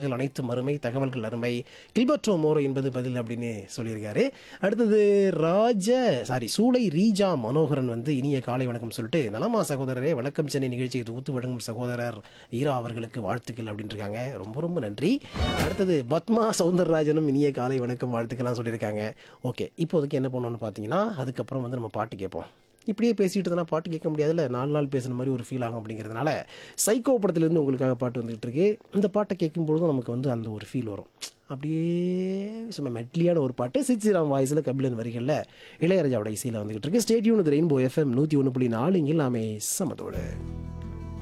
பாடல்கள் அனைத்தும் அருமை தகவல்கள் அருமை கில்பர்டோ மோரோ என்பது பதில் அப்படின்னு சொல்லியிருக்காரு அடுத்தது ராஜ சாரி சூளை ரீஜா மனோகரன் வந்து இனிய காலை வணக்கம் சொல்லிட்டு நலமா சகோதரரே வணக்கம் சென்னை நிகழ்ச்சியை தொகுத்து வழங்கும் சகோதரர் ஈரா அவர்களுக்கு வாழ்த்துக்கள் அப்படின்னு இருக்காங்க ரொம்ப ரொம்ப நன்றி அடுத்தது பத்மா சவுந்தரராஜனும் இனிய காலை வணக்கம் வாழ்த்துக்கள்லாம் சொல்லியிருக்காங்க ஓகே இப்போதைக்கு என்ன பண்ணணும்னு பார்த்தீங்கன்னா அதுக்கப்புறம் வந்து நம்ம பாட்டு கேட்போம் இப்படியே பேசிட்டு இருந்தா பாட்டு கேட்க முடியாதுல்ல நாலு நாள் பேசுன மாதிரி ஒரு ஃபீல் ஆகும் அப்படிங்கிறதுனால சைக்கோ படத்துலேருந்து உங்களுக்காக பாட்டு வந்துகிட்டு இருக்கு இந்த பாட்டை கேட்கும்பொழுதும் நமக்கு வந்து அந்த ஒரு ஃபீல் வரும் அப்படியே சும்மா மெட்லியான ஒரு பாட்டு சிச்சிராம் வாய்ஸில் கபிலன் வரிகளில் இளையராஜாவோட இசையில் வந்துகிட்டு இருக்கு ஸ்டேட்யூன் ரெயின்போ எஃப்எம் நூற்றி ஒன்று புள்ளி நாலு இங்கே நாமே சமத்தோடு